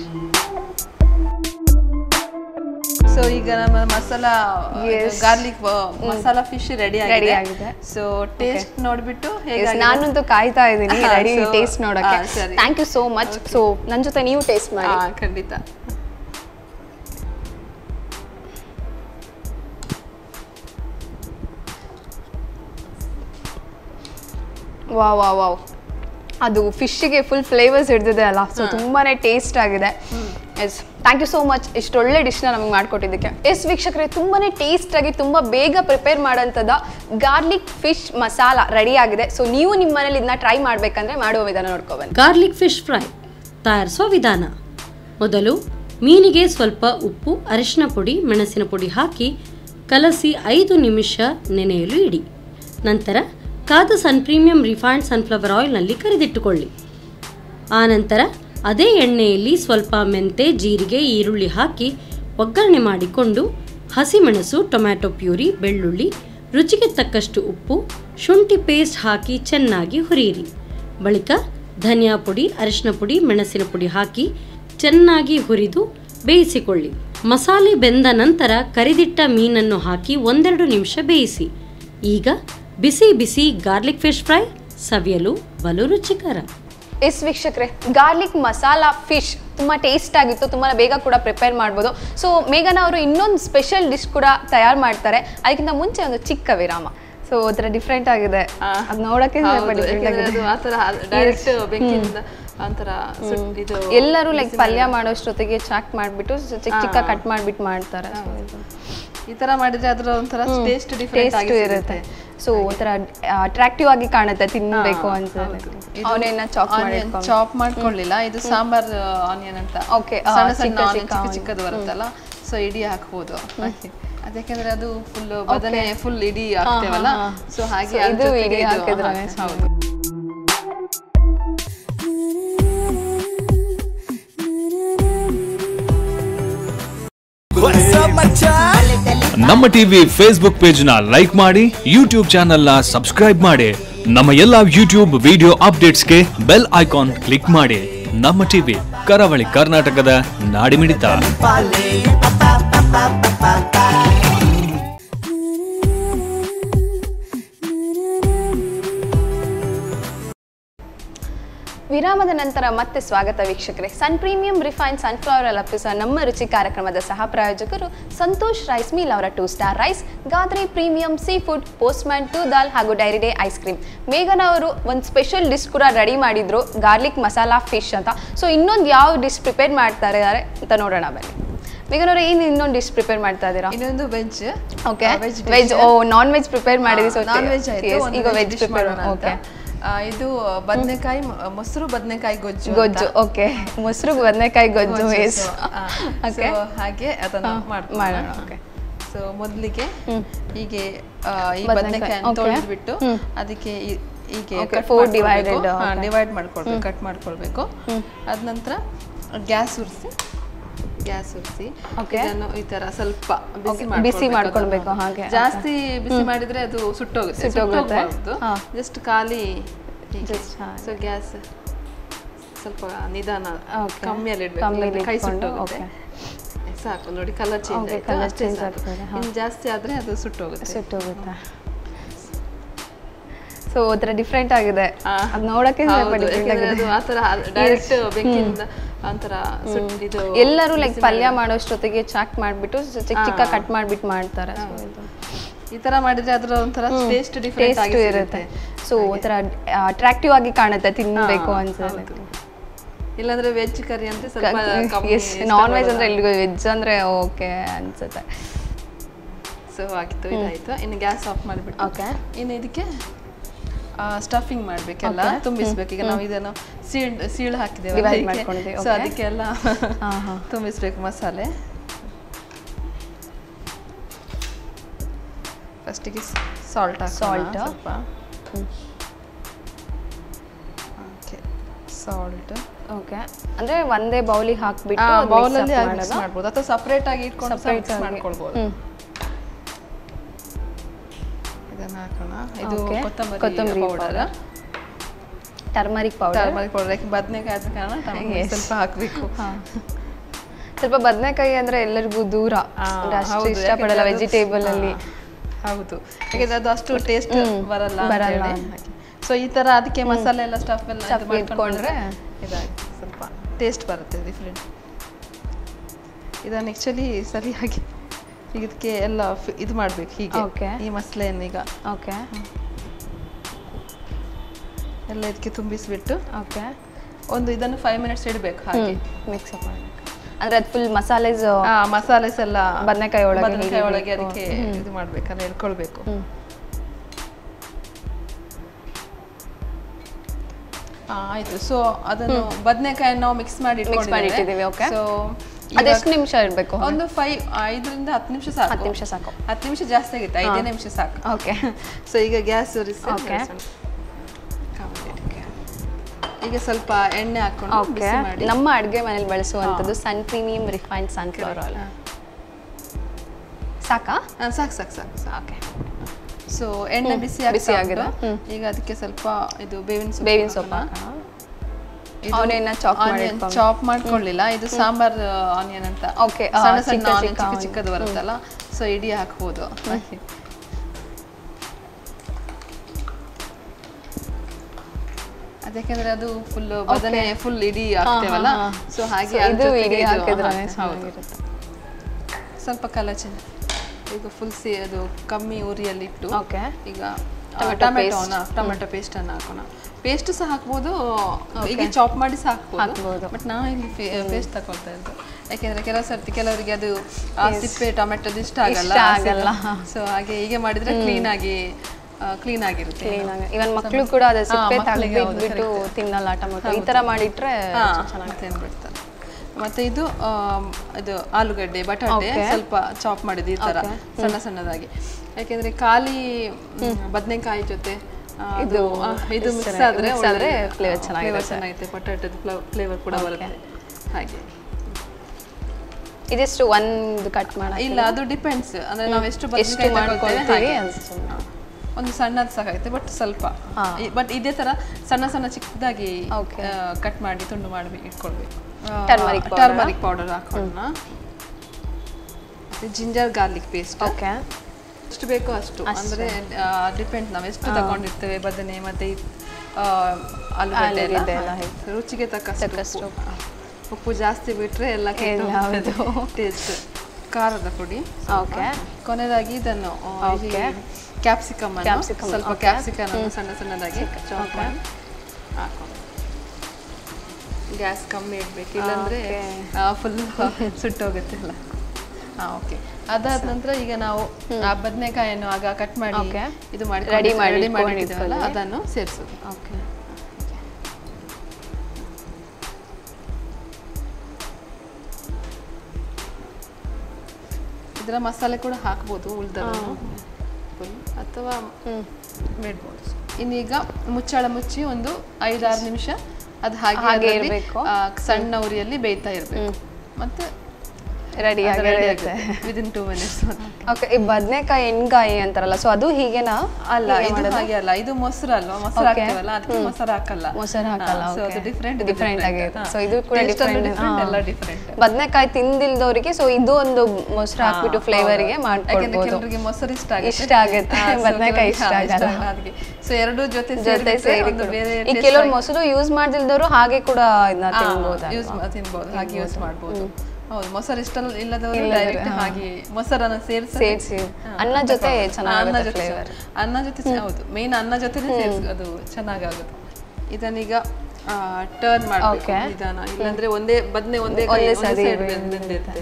so ಈಗ ನಮ್ಮ masala Yes. Garlic masala fish ready Ready ಆಗಿದೆ ಆಗಿದೆ. ಸೊ ಟೇಸ್ಟ್ ನೋಡ್ಬಿಟ್ಟು Yes, ಹೇಗಾಗಿದೆ ನಾನಂತೂ ಕಾಯ್ತಾ ಇದ್ದೀನಿ ಹಾ, ರೆಡಿ so- ಟೇಸ್ಟ್ ನೋಡಕ್ಕೆ ಹಾ, ಸರಿ. Thank you so much so ನನ್ನ ಜೊತೆ ನೀವು ಟೇಸ್ಟ್ ಮಾಡಿ ಹಾ ಖಂಡಿತ ವಾವ್ ವಾವ್ ವಾವ್ ಅದು ಫಿಶ್ಗೆ ಫುಲ್ ಫ್ಲೇವರ್ಸ್ ಹಿಡಿದಿದೆ ಅಲ್ಲ ಸೊ ತುಂಬಾನೇ ಟೇಸ್ಟ್ ಆಗಿದೆ yes thank you so much ಇಷ್ಟು ಒಳ್ಳೆ ಡಿಶ್ನ ನಮಗೆ ಮಾಡಿಕೊಟ್ಟಿದ್ದಕ್ಕೆ ಎಸ್ ವೀಕ್ಷಕರೇ ತುಂಬಾನೇ ಟೇಸ್ಟ್ ಆಗಿ ತುಂಬ ಬೇಗ ಪ್ರಿಪೇರ್ ಮಾಡೋಂಥದ್ದು ಗಾರ್ಲಿಕ್ ಫಿಶ್ ಮಸಾಲ ರೆಡಿ ಆಗಿದೆ ಸೊ ನೀವು ನಿಮ್ಮ ಮನೇಲಿ ಇದನ್ನ ಟ್ರೈ ಮಾಡಬೇಕಂದ್ರೆ ಮಾಡುವ ವಿಧಾನ ನೋಡ್ಕೊಬನ್ನಿ ಗಾರ್ಲಿಕ್ ಫಿಶ್ ಫ್ರೈ ತಯಾರಿಸುವ ವಿಧಾನ ಮೊದಲು ಮೀನಿಗೆ ಸ್ವಲ್ಪ ಉಪ್ಪು ಅರಿಶಿನ ಪುಡಿ ಮೆಣಸಿನ ಪುಡಿ ಹಾಕಿ ಕಲಸಿ ಐದು ನಿಮಿಷ ನೆನೆಯಲು ಇಡಿ ನಂತರ ಕಾದ ಸನ್ ಪ್ರೀಮಿಯಂ ರಿಫೈನ್ಡ್ ಸನ್ಫ್ಲವರ್ ಆಯಿಲ್ನಲ್ಲಿ ಕರಿದಿಟ್ಟುಕೊಳ್ಳಿ ಆನಂತರ ಅದೇ ಎಣ್ಣೆಯಲ್ಲಿ ಸ್ವಲ್ಪ ಮೆಂತೆ ಜೀರಿಗೆ ಈರುಳ್ಳಿ ಹಾಕಿ ಒಗ್ಗರಣೆ ಮಾಡಿಕೊಂಡು ಹಸಿಮೆಣಸು ಟೊಮ್ಯಾಟೊ ಪ್ಯೂರಿ ಬೆಳ್ಳುಳ್ಳಿ ರುಚಿಗೆ ತಕ್ಕಷ್ಟು ಉಪ್ಪು ಶುಂಠಿ ಪೇಸ್ಟ್ ಹಾಕಿ ಚೆನ್ನಾಗಿ ಹುರಿಯಿರಿ ಬಳಿಕ ಧನಿಯಾ ಪುಡಿ ಅರಿಶಿನ ಪುಡಿ ಮೆಣಸಿನ ಪುಡಿ ಹಾಕಿ ಚೆನ್ನಾಗಿ ಹುರಿದು ಬೇಯಿಸಿಕೊಳ್ಳಿ ಮಸಾಲೆ ಬೆಂದ ನಂತರ ಕರಿದಿಟ್ಟ ಮೀನನ್ನು ಹಾಕಿ ಒಂದೆರಡು ನಿಮಿಷ ಬೇಯಿಸಿ ಈಗ ಬಿಸಿ ಬಿಸಿ ಗಾರ್ಲಿಕ್ ಫಿಶ್ ಫ್ರೈ ಸವಿಯಲು ಬಲು ರುಚಿಕರ ಎಸ್ ವೀಕ್ಷಕರೇ ಗಾರ್ಲಿಕ್ ಮಸಾಲ ಫಿಶ್ ತುಂಬ ಟೇಸ್ಟ್ ಆಗಿತ್ತು ತುಂಬ ಬೇಗ ಕೂಡ ಪ್ರಿಪೇರ್ ಮಾಡ್ಬೋದು ಸೊ ಮೇಘನ ಅವರು ಇನ್ನೊಂದು ಸ್ಪೆಷಲ್ ಡಿಶ್ ಕೂಡ ತಯಾರು ಮಾಡ್ತಾರೆ ಅದಕ್ಕಿಂತ ಮುಂಚೆ ಒಂದು ಚಿಕ್ಕ ವಿರಾಮ ಸೊ ಒಂಥರ ಡಿಫ್ರೆಂಟ್ ಆಗಿದೆ ಅದು ನೋಡೋಕ್ಕೆ ಸ್ವಲ್ಪ ಹೌದು, different ಯಾಕೆಂದ್ರೆ ಆಗಿದೆ ಅದು ಆ ಥರ ಡೈರೆಕ್ಟ್ ಬೆಂಕಿಯಿಂದ ಒಂಥರ ಸುಟ್- ಇದು ಎಲ್ಲರೂ ಲೈಕ್ ಪಲ್ಯ ಮಾಡೋಷ್ಟೊತ್ತಿಗೆ ಚಾಕ್ ಮಾಡಿಬಿಟ್ಟು ಚಿಕ್ಕ ಚಿಕ್ಕ ಕಟ್ ಮಾಡಿಬಿಟ್ಟು ಮಾಡ್ತಾರೆ So, ಇದು ಈ ತರ ಮಾಡಿದ್ರೆ ಅದ್ರ ಒಂಥರ ಟೇಸ್ಟ್ ಡಿಫ್ರೆಂಟ್ ಟೇಸ್ಟ್ ಆಗಿ ಇರುತ್ತೆ ಸೊ ಒಂಥರ ಅಟ್ರಾಕ್ಟಿವ್ ಆಗಿ ಕಾಣುತ್ತೆ ತಿನ್ಬೇಕು ಅಂತ ಅವನೇನ ಚಾಕ್ ಮಾಡಿ ಚಾಪ್ ಮಾಡ್ಕೊಳ್ಳಿಲ್ಲ ಇದು ಸಾಂಬಾರ್ ಆನಿಯನ್ ಅಂತ Okay, ಆ, ಸಣ್ಣ ಸಣ್ಣ ಚಿಕ್ಕ onion, ಚಿಕ್ಕ ಚಿಕ್ಕ ಚಿಕ್ಕದು ಬರುತ್ತಲ್ಲ ಸೊ ಇಡೀ ಹಾಕ್ಬೋದು ಅದಕ್ಕೆಂದ್ರೆ ಅದು ಫುಲ್ ಬದನೆ ಫುಲ್ ಇಡೀ ಹಾಕ್ತೇವಲ್ಲ ಸೊ ಹಾಗೆ So, ಅದ್ರ ಇದು ಜೊತೆಗೆ ಇಡೀ ಇದು ಹಾಕಿದ್ರೆ ಹಾಕಿ- ಹೌದು ನಮ್ಮ ಟಿವಿ ಫೇಸ್ಬುಕ್ ಪೇಜ್ ನ ಲೈಕ್ ಮಾಡಿ ಯೂಟ್ಯೂಬ್ ಚಾನೆಲ್ ನ ಸಬ್ಸ್ಕ್ರೈಬ್ ಮಾಡಿ ನಮ್ಮ ಎಲ್ಲಾ ಯೂಟ್ಯೂಬ್ ವಿಡಿಯೋ ಅಪ್ಡೇಟ್ಸ್ಗೆ ಬೆಲ್ ಐಕಾನ್ ಕ್ಲಿಕ್ ಮಾಡಿ ನಮ್ಮ ಟಿವಿ ಕರಾವಳಿ ಕರ್ನಾಟಕದ ನಾಡಿಮಿಡಿತ ವಿರಾಮದ ನಂತರ ಮತ್ತೆ ಸ್ವಾಗತ ವೀಕ್ಷಕರೇ Sun premium refined sunflower oil ಅರ್ಪಿಸುವ ನಮ್ಮ ರುಚಿ ಕಾರ್ಯಕ್ರಮದ ಸಹ ಪ್ರಾಯೋಜಕರು ಸಂತೋಷ್ ರೈಸ್ ಮಿಲ್ ಅವರ two star rice Gadre premium sea food Postman toor dal ಹಾಗೂ ಡೈರಿ ಡೇ ಐಸ್ ಕ್ರೀಮ್ ಮೇಘನ ಅವರು ಒಂದು ಸ್ಪೆಷಲ್ ಡಿಶ್ ಕೂಡ ರೆಡಿ ಮಾಡಿದ್ರು ಗಾರ್ಲಿಕ್ ಮಸಾಲಾ ಫಿಶ್ ಅಂತ ಸೊ ಇನ್ನೊಂದು ಯಾವ ಡಿಶ್ ಪ್ರಿಪೇರ್ ಮಾಡ್ತಾ ಇದ್ದಾರೆ ಅಂತ ನೋಡೋಣ ಬನ್ನಿ ಮೇಘನ ಅವರು ಏನು ಇನ್ನೊಂದು ಡಿಶ್ ಪ್ರಿಪೇರ್ ಮಾಡ್ತಾ ಇದ್ದೀರಾ ಇನ್ನೊಂದು ವೆಜ್ ಓಕೆ ವೆಜ್ ಓ ನಾನ್ ವೆಜ್ ಪ್ರಿಪೇರ್ ಮಾಡಿದ್ವಿ ಸೊ ನಾನ್ ವೆಜ್ ಆಯ್ತು ಒಂದು ಈಗ ವೆಜ್ dish ಪ್ರಿಪೇರ್ ಮಾಡೋಣ ಅಂತ. ಓಕೆ ಆ, ಇದು ಬದನೆಕಾಯಿ ಮೊಸರು ಬದನೆಕಾಯಿ ಗೊಜ್ಜು ಅಂತ. ಗೊಜ್ಜು ಓಕೆ ಮೊಸರು ಬದನೆಕಾಯಿ ಗೊಜ್ಜು ಗೊಜ್ಜು, ಎಸ್ so, ಆ, ಓಕೆ so ಹಾಗೆ ಅದನ್ನು ಮಾಡೋಣ, ಮಾಡೋಣ okay. ಸೊ ಮೊದಲಿಗೆ ಹೀಗೆ ಆ, ಈ ಬದ್ನೆಕಾಯಿ, ಬದನೆಕಾಯಿ okay. ತೊಳೆದ್ಬಿಟ್ಟು ಅದಕ್ಕೆ ಈ- ಹೀಗೆ Okay, four divided, okay. Divide ಮಾಡ್ಕೊಳ್ಬೇಕು ಕಟ್ ಮಾಡ್ಕೊಳ್ಬೇಕು ಅದ ನಂತರ ಗ್ಯಾಸ್ ಉರಿಸಿ ಗ್ಯಾಸ್ ಉರಿಸಿ Okay. ಇದನ್ನು ಈ ತರ ಸ್ವಲ್ಪ ಬಿಸಿ Okay, ಬಿಸಿ ಮಾಡ್ಕೊಳ್ಬೇಕು, ಅದನ್ನು. ಹಾಗೆ, ಜಾಸ್ತಿ ಬಿಸಿ ಮಾಡಿದ್ರೆ ಅದು ಸುಟ್ಟೋಗುತ್ತೆ ಸುಟ್ಟೋಗುತ್ತೆ. ಹಾ. ಜಸ್ಟ್ ಖಾಲಿ Just ಹಾಗೆ. ಸೊ ಗ್ಯಾಸ್ ಸ್ವಲ್ಪ ನಿಧಾನ Okay. ಕಮ್ಮಿಯಲ್ಲಿ ಕಮ್ಮಿಯಲ್ಲಿ ಇಡಬೇಕು ಕೈ ಇಟ್ಕೊಂಡು, ಸುಟ್ಟೋಗುತ್ತೆ ಸಾಕು ನೋಡಿ ಕಲರ್ ಚೇಂಜ್ Okay, ಆಯ್ತು colour ಅಷ್ಟೇ change ಸಾಕು ಆಗ್ತದೆ, ಹಾ. ಇನ್ನು ಜಾಸ್ತಿ ಆದ್ರೆ ಅದು ಸುಟ್ಟೋಗುತ್ತೆ ಸುಟ್ಟೋಗುತ್ತಾ ಸೊ ಒಂಥರ ಡಿಫ್ರೆಂಟ್ ಆಗಿದೆ ಆ, ಅದು ನೋಡಕ್ಕೆ ಸ್ವಲ್ಪ ಹೌದು, ಡಿಫ್ರೆಂಟ್ ಯಾಕೆಂದ್ರೆ ಆಗಿದೆ ಅದು ಆ ತರ ಡೈರೆಕ್ಟ್ ಬೆಂಕಿಯಿಂದ ಒಂಥರ ಸುಟ್- ಇದು ಎಲ್ಲರೂ ಲೈಕ್ ಪಲ್ಯ ಮಾಡೋಷ್ಟೊತ್ತಿಗೆ ಚಾಕ್ ಮಾಡಿಬಿಟ್ಟು ಚಿಕ್ಕ ಚಿಕ್ಕ ಕಟ್ ಮಾಡಿಬಿಟ್ಟು ಮಾಡ್ತಾರೆ So, ಇದು ಈ ತರ ಮಾಡಿದ್ರೆ ಅದ್ರ ಒಂಥರ ಟೇಸ್ಟ್ ಡಿಫ್ರೆಂಟ್ ಟೇಸ್ಟ್ ಆಗಿ ಇರುತ್ತೆ ಸೊ ಒಂಥರ ಅಟ್ರಾಕ್ಟಿವ್ ಆಗಿ ಕಾಣುತ್ತೆ ತಿನ್ಬೇಕು ಹಾ, ಅನ್ಸುತ್ತೆ ಹೌದು. ಇಲ್ಲಾಂದ್ರೆ ವೆಜ್ ಕರಿ ಅಂತ ಸ್ವಲ್ಪ ಕಮ್ಮಿ ಎಸ್ ನಾನ್ ವೆಜ್ ಅಂದ್ರೆ ಎಲ್ರಿಗೂ ವೆಜ್ ಅಂದ್ರೆ ಓಕೆ ಅನ್ಸುತ್ತೆ ಸೊ ಆಗಿತ್ತು ಇದಾಯ್ತು ಇನ್ನು ಗ್ಯಾಸ್ ಆಫ್ ಮಾಡಿಬಿಟ್ಟು ಓಕೆ ಇನ್ನು ಇದಕ್ಕೆ ಸ್ಟಫಿಂಗ್ ಮಾಡ್ಬೇಕೆಲ್ಲ ತುಂಬಿಸ್ಬೇಕು ಈಗ ನಾವು ಇದನ್ನು ಸೀಳ್ ಸೀಳು ಹಾಕಿದ್ದೇವೆ Divide ಮಾಡ್ಕೊಂಡಿದ್ದೀವಿ, ಸೊ okay. ಅದಕ್ಕೆಲ್ಲ ಹಾ, ಹಾ. ತುಂಬಿಸ್ಬೇಕು ಮಸಾಲೆ ಫಸ್ಟಿಗೆ ಸಾಲ್ಟ್ Salt. ಸ್ವಲ್ಪ ಓಕೆ ಸಾಲ್ಟ್ ಓಕೆ ಅಂದ್ರೆ ಒಂದೇ ಬೌಲಿಗೆ ಹಾಕ್ಬಿಟ್ಟು ಅದ್ mix ಬೌಲಲ್ಲಿ up ಮಿಕ್ಸ್ ಮಾಡೋದಾ? ಮಾಡ್ಬೋದು ಅಥವಾ ಸಪ್ರೇಟ್ ಆಗಿ ಇಟ್ಕೊಂಡು Separate ಮಿಕ್ಸ್ ಆಗಿ. ಮಾಡ್ಕೊಳ್ಬೋದು ಹ್ಮ್. ಇದನ್ನ ಹಾಕೋಣ ಇದು Okay. ಕೊತ್ತಂಬರಿ ಕೊತ್ತಂಬರಿ powder turmeric powder turmeric powder ಯಾಕೆ ಬದನೆಕಾಯಿ ಆದ ಕಾರಣ ಟರ್ಮರಿಕ್ Yes. ಸ್ವಲ್ಪ ಹಾಕಬೇಕು ಸ್ವಲ್ಪ ಬದನೆಕಾಯಿ ಅಂದ್ರೆ ಎಲ್ಲರಿಗೂ ದೂರ ಅಂದ್ರೆ ಅಷ್ಟು ಇಷ್ಟಪಡಲ್ಲ ವೆಜಿಟೇಬಲ್ ಅಲ್ಲಿ ಹೌದು ಯಾಕಂದ್ರೆ ಅದು ಅಷ್ಟು ಟೇಸ್ಟ್ ಬರಲ್ಲ ಬರಲ್ಲ ಸೊ ಈ ತರ ಅದಕ್ಕೆ ಮಸಾಲೆ ಎಲ್ಲ ಸ್ಟಫ್ ಎಲ್ಲ ಇದು Stuff ಮಾಡ್ಕೊಂಡ್ರೆ ಇಟ್ಕೊಂಡ್ರೆ ಇದಾಗಿ ಸ್ವಲ್ಪ ಟೇಸ್ಟ್ ಬರುತ್ತೆ ಡಿಫ್ರೆಂಟ್ ಇದನ್ನ ಆ್ಯಕ್ಚುಲಿ ಸರಿಯಾಗಿ ಈಗ ಇದಕ್ಕೆ ಎಲ್ಲ ಫಿ- ಇದು ಮಾಡ್ಬೇಕು ಹೀಗೆ Okay. ಈ ಮಸಾಲೆಯನ್ನು ಈಗ ಓಕೆ ಎಲ್ಲ ಇದಕ್ಕೆ ತುಂಬಿಸ್ಬಿಟ್ಟು ಓಕೆ ಒಂದು ಇದನ್ನು ಫೈವ್ ಮಿನಿಟ್ಸ್ ಇಡಬೇಕು ಹಾಗೆ ಮಿಕ್ಸ್ ಅಪ್ ಮಾಡಬೇಕು ಅಂದ್ರೆ ಅದು ಫುಲ್ ಮಸಾಲೆಸ್ ಆ ಮಸಾಲೆಸ್ ಎಲ್ಲ ಬದ್ನೆಕಾಯಿ ಒಳಗೆ ಬದನೆಕಾಯಿ ಒಳಗೆ ಅದಕ್ಕೆ ಇದು ಮಾಡ್ಬೇಕಲ್ಲ ಎಳ್ಕೊಳ್ಬೇಕು ಆ, ಆಯ್ತು ಸೊ ಅದನ್ನು ಬದನೆಕಾಯಿ ನಾವು ಮಿಕ್ಸ್ ಮಾಡಿ ಮಾಡಿ ಇಟ್ಟಿದ್ದೀವಿ, okay. ಸೊ ಅದೆಷ್ಟು ನಿಮಿಷ ಇಡಬೇಕು ಒಂದು ಫೈವ್ ಐದರಿಂದ ಹತ್ತು ನಿಮಿಷ ಸಾಕು ಹತ್ತು ನಿಮಿಷ ಸಾಕು ಹತ್ತು ನಿಮಿಷ ಜಾಸ್ತಿ ಆಗುತ್ತೆ ಐದೇ ನಿಮಿಷ ಸಾಕು ಓಕೆ ಸೊ ಈಗ ಗ್ಯಾಸ್ ಉರಿಸಿ Okay. ಈಗ ಸ್ವಲ್ಪ ಎಣ್ಣೆ ಹಾಕೊಂಡು ಓಕೆ ಬಿಸಿ ಮಾಡಿ ನಮ್ಮ ಅಡುಗೆ ಮನೇಲಿ ಬಳಸುವಂಥದ್ದು Sun premium refined sunflower oil ಸಾಕಾ ಆ, ಸಾಕು ಸಾಕು ಸಾಕು ಸಾಕು ಓಕೆ ಸೊ ಎಣ್ಣೆ ಬಿಸಿ ಬಿಸಿ ಆಗಿದೆ ಆಗಿದೆ. ಈಗ ಅದಕ್ಕೆ ಸ್ವಲ್ಪ ಇದು ಬೇವಿನ ಸೊಪ್ಪು ಬೇವಿನ ಸೊಪ್ಪ ಅವನೇನ ಚಾಪ್ ಮಾಡಿ ಚಾಪ್ ಮಾಡ್ಕೊಳ್ಳಿಲ್ಲ ಇದು ಸಾಂಬಾರ್ ಆನಿಯನ್ ಅಂತ Okay, ಆ, ಸಣ್ಣ ಸಣ್ಣ ಚಿಕ್ಕ onion, ಚಿಕ್ಕ ಚಿಕ್ಕ ಚಿಕ್ಕದು ಬರುತ್ತಲ್ಲ ಸೊ ಇಡೀ ಹಾಕ್ಬೋದು ಅದಕ್ಕೆಂದ್ರೆ ಅದು ಫುಲ್ ಬದನೆ ಫುಲ್ ಇಡೀ ಹಾಕ್ತೇವಲ್ಲ ಸೊ ಹಾಗೆ So, ಅದ್ರ ಇದು ಜೊತೆಗೆ ಇಡೀ ಇದು, ಹಾಕಿದ್ರೆ ಹಾ, ಹೌದು. ಚೆನ್ನಾಗಿರುತ್ತೆ ಸ್ವಲ್ಪ ಕಲರ್ ಚೇಂಜ್ ಈಗ ಫುಲ್ ಸಿ ಅದು ಕಮ್ಮಿ ಉರಿಯಲ್ಲಿ ಇಟ್ಟು ಓಕೆ ಈಗ Tomato ಟೊಮೆಟೊನ ಟೊಮೆಟೊ ಪೇಸ್ಟ್ ಅನ್ನು ಹಾಕೋಣ ಪೇಸ್ಟ್ ಸಹ ಹಾಕ್ಬೋದು ಈಗ ಚಾಪ್ ಮಾಡಿ ಸಹ ಹಾಕ್ಬೋದು ಹಾಕ್ಬೋದು. ಬಟ್ ನಾವು ಇಲ್ಲಿ ಪೇಸ್ಟ್ ತಗೊಳ್ತಾ ಇದ್ದು ಯಾಕೆಂದ್ರೆ ಕೆಲವು ಸರ್ತಿ ಕೆಲವರಿಗೆ ಅದು ಆ ಸಿಪ್ಪೆ ಟೊಮೆಟೊದು ಇಷ್ಟ ಆಗಲ್ಲ ಇಷ್ಟ ಆಗಲ್ಲ. ಸೊ ಹಾಗೆ ಹೀಗೆ ಮಾಡಿದ್ರೆ ಕ್ಲೀನ್ ಆಗಿ ಕ್ಲೀನ್ ಆಗಿರುತ್ತೆ ಕ್ಲೀನ್ ಆಗಿ ಇವನ್ ಮಕ್ಕಳು ಕೂಡ ಅದ ಹಾ, ಸಿಪ್ಪೆ ಮಕ್ಳಿಗೆ ಹೌದು, ತೆಗೆದ್ಬಿಟ್ಟು ತಿನ್ನಲ್ಲ ಟೊಮೊಟೊ ಈ ತರ ಮಾಡಿಟ್ರೆ ಹಾ, ತಿಂದ್ಬಿಡ್ತಾರೆ ಮತ್ತೆ ಇದು ಆಮ್, ಇದು ಆಲೂಗಡ್ಡೆ ಬಟಾಟೆ ಸ್ವಲ್ಪ ಚಾಪ್ ಮಾಡಿದ್ದು ಈ ತರ ಸಣ್ಣ ಸಣ್ಣದಾಗಿ ಯಾಕೆಂದ್ರೆ ಖಾಲಿ ಬದನೆಕಾಯಿ ಜೊತೆ ಆ, ಅದು ಆ, ಇದು ಮಿಕ್ಸ್ ಆದ್ರೆ mix ಆದ್ರೆ flavor ಚೆನ್ನಾಗಿರುತ್ತೆ. ಚೆನ್ನಾಗಿರುತ್ತೆ ಬಟಾಟದ ಫ್ಲೇವರ್ ಕೂಡ ಬರುತ್ತೆ ಹಾಗೆ ಇದಿಷ್ಟು ಒಂದು ಕಟ್ ಮಾಡ ಇಲ್ಲ ಅದು ಡಿಪೆಂಡ್ಸ್ ಅಂದ್ರೆ ನಾವು ಎಷ್ಟು ಎಷ್ಟು ಬದನೆಕಾಯಿ ಮಾಡ್ಕೊಳ್ತೀವಿ ತಗೊಳ್ತೇವೆ ಅಷ್ಟು. ಒಂದು ಸಣ್ಣದು ಸಾಕಾಗುತ್ತೆ ಬಟ್ ಸ್ವಲ್ಪ ಬಟ್ ಇದೇ ತರ ಸಣ್ಣ ಸಣ್ಣ ಚಿಕ್ಕದಾಗಿ Okay. ಕಟ್ ಮಾಡಿ ತುಂಡು ಮಾಡಿ ಇಟ್ಕೊಳ್ಬೇಕು Turmeric powder. ಟರ್ಮರಿಕ್ ಪೌಡರ್ ಹಾಕೊಳ್ಳೋಣ ಮತ್ತೆ ಜಿಂಜರ್ ಗಾರ್ಲಿಕ್ ಪೇಸ್ಟ್ ಓಕೆ ಎಷ್ಟು ಬೇಕೋ ಅಷ್ಟು ಅಂದ್ರೆ ಡಿಪೆಂಡ್ ನಾವು ಎಷ್ಟು ತಗೊಂಡಿರ್ತೇವೆ ಬದನೆ ಮತ್ತೆ ಈ, ಆ, ಆಲೂಗಡ್ಡೆ ಎಲ್ಲ ಆಲೂಗಡ್ಡೆ ಎಲ್ಲ ಹಾಕಿ. ರುಚಿಗೆ ತಕ್ಕಷ್ಟು ತಕ್ಕಷ್ಟು ಉಪ್ಪು. ಉಪ್ಪು ಜಾಸ್ತಿ ಬಿಟ್ರೆ ಎಲ್ಲ ಟೇಸ್ಟ್ ಖಾರದ ಪುಡಿ ಓಕೆ ಕೊನೆಯದಾಗಿ ಇದನ್ನು Okay. ಕ್ಯಾಪ್ಸಿಕಮ್ Capsicum, ಸ್ವಲ್ಪ okay. ಕ್ಯಾಪ್ಸಿಕಮ್ ಸಣ್ಣ ಸಣ್ಣದಾಗಿ ಚಾಪ್ ಮಾಡಿ ಹಾಕೊಂಡು ಗ್ಯಾಸ್ ಕಮ್ಮಿ ಇಡ್ಬೇಕು ಇಲ್ಲಾಂದ್ರೆ ಫುಲ್ ಸುಟ್ಟೋಗುತ್ತೆ ಅಲ್ಲ ಹಾಂ ಓಕೆ ಅದಾದ ನಂತರ ಈಗ ನಾವು ಆ ಬದನೆಕಾಯನ್ನು ಆಗ ಕಟ್ ಮಾಡಿ Okay. ಇದು ಮಾಡಿ Ready ಮಾಡಿ ರೆಡಿ ಮಾಡಿ ಇಟ್ಕೊಂಡಿದ್ವಲ್ಲ? ಇಟ್ಟಿದ್ದೇವಲ್ಲ, ಅದನ್ನು ಸೇರಿಸೋದು ಓಕೆ ಇದರ ಮಸಾಲೆ ಕೂಡ ಹಾಕ್ಬೋದು ಉಳ್ದನ್ನು ಫುಲ್ ಅಥವಾ ಬಿಡ್ಬೋದು ಇನ್ನೀಗ ಮುಚ್ಚಳ ಮುಚ್ಚಿ ಒಂದು ಐದಾರು ನಿಮಿಷ ಅದು ಹಾಗೆ ಹಾಗೆ ಅದರಲ್ಲಿ, ಇರ್ಬೇಕು. ಆ, ಸಣ್ಣ ಉರಿಯಲ್ಲಿ ಬೇಯ್ತಾ ಇರಬೇಕು ಮತ್ತೆ ರೆಡಿ ರೆಡಿ ಆಗಿರುತ್ತೆ ಆಗುತ್ತೆ ವಿದಿನ್ ಟೂ ಮಿನಿಟ್ಸ್ ಓಕೆ ಈ ಬದನೆಕಾಯಿ ಎಣ್ಗಾಯಿ ಅಂತಾರಲ್ಲ ಸೊ ಅದು ಹೀಗೇನಾ ಅಲ್ಲ ಇದು ಹಾಗೆ ಅಲ್ಲ ಇದು ಮೊಸರು ಅಲ್ವಾ ಮೊಸರು Okay. ಹಾಕ್ತೇವಲ್ಲ ಅದಕ್ಕೆ ಮೊಸರು ಹಾಕಲ್ಲ ಮೊಸರು ಹಾಕಲ್ಲ ಸೊ ಅದು okay. ಡಿಫ್ರೆಂಟ್ Different ಆಗಿರುತ್ತೆ. So ಇದು ಕೂಡ different. ಎಲ್ಲ ಡಿಫ್ರೆಂಟ್ ಬದನೆಕಾಯಿ ತಿಂದಿಲ್ದವರಿಗೆ ಸೊ ಇದು ಒಂದು ಮೊಸರು ಹಾಕ್ಬಿಟ್ಟು ಫ್ಲೇವರ್ಗೆ ಯಾಕಂದ್ರೆ ಮಾಡ್ಕೊಳ್ಬೋದು ಕೆಲವರಿಗೆ ಮೊಸರು ಇಷ್ಟ ಆಗುತ್ತೆ ಇಷ್ಟ ಆಗುತ್ತೆ, ಹಾ, so ಬದ್ನೆಕಾಯಿ ಇಷ್ಟ ಕೆಲವ್ರಿಗೆ, ಹಾ, ಆಗಲ್ಲ. ಅದಕ್ಕೆ ಸೊ ಎರಡು ಜೊತೆ ಜೊತೆ ಸೇರಿಬಿಟ್ರೆ ಸೇರಿ ಒಂದು ಕೂಡ. ಬೇರೆ ಈ ಕೆಲವರು ಮೊಸರು ಯೂಸ್ ಮಾಡ್ದಿಲ್ದವರು ಹಾಗೆ ಕೂಡ ಇದನ್ನ ತಿನ್ಬೋದು ಯೂಸ್ ತಿನ್ಬೋದು ಹಾಗೆ ಯೂಸ್ ಮಾಡ್ಬೋದು ಹೌದು ಮೊಸರು ಇಷ್ಟ ಇಲ್ಲದವರು ಡೈರೆಕ್ಟ್ ಹಾಗೆ ಮೊಸರನ್ನ ಸೇರಿಸಿ ಸೇರ್ಸಿ. ಅನ್ನ ಜೊತೆ ಚೆನ್ನಾಗಾಗುತ್ತೆ ಅನ್ನ ಜೊತೆ flavor. ಅನ್ನ ಜೊತೆ ಚೆ- ಹೌದು ಮೇನ್ ಅನ್ನ ಜೊತೆ ಸೇರಿಸಿ ಅದು ಚೆನ್ನಾಗಾಗುತ್ತೆ ಇದನ್ನೀಗ ಟರ್ನ್ ಮಾಡಬೇಕು Okay. ನಿಧಾನ ಇಲ್ಲಾಂದ್ರೆ ಒಂದೇ ಬದನೆ ಒಂದೇ ಕೈ ಒಂದೇ ಒಂದೇ ಸರಿ side ಬೆಂದಿರುತ್ತೆ. ಬೆಂದಿರುತ್ತೆ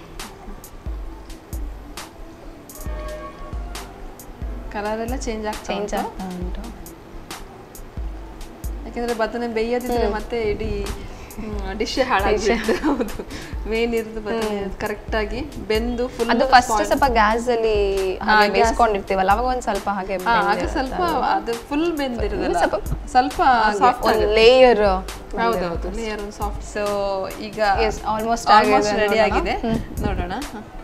ಕಲರ್ ಎಲ್ಲ ಚೇಂಜ್ ಆಗ್ತಾ ಚೇಂಜ್ ಉಂಟು. ಆಗ್ತಾ ಉಂಟು ಯಾಕಂದ್ರೆ ಬದನೆ ಬೇಯದಿದ್ರೆ ಮತ್ತೆ ಇಡೀ ಡಿಶ್ ಹಾಳಾಗುತ್ತೆ ಹೌದು ಮೇನ್ ಇರೋದು ಬದನೆ ಕರೆಕ್ಟ್ ಆಗಿ ಬೆಂದು ಫುಲ್ ಅದು ಫಸ್ಟ್ ಸ್ವಲ್ಪ ಗ್ಯಾಸ್ ಅಲ್ಲಿ ಹಾಗೆ ಬೇಯಿಸ್ಕೊಂಡಿರ್ತೀವಲ್ಲ ಅವಾಗ ಒಂದ್ ಸ್ವಲ್ಪ ಹಾಗೆ ಆಗ ಸ್ವಲ್ಪ ಅದು ಫುಲ್ ಬೆಂದಿರೋದಲ್ಲ ಸ್ವಲ್ಪ ಸಾಫ್ಟ್ ಒಂದು ಲೇಯರ್ ಹೌದೌದು ಲೇಯರ್ ಒಂದು ಸಾಫ್ಟ್ ಸೊ ಈಗ ಆಲ್ಮೋಸ್ಟ್ ಆಲ್ಮೋಸ್ಟ್ ರೆಡಿ ಆಗಿದೆ ನೋಡೋಣ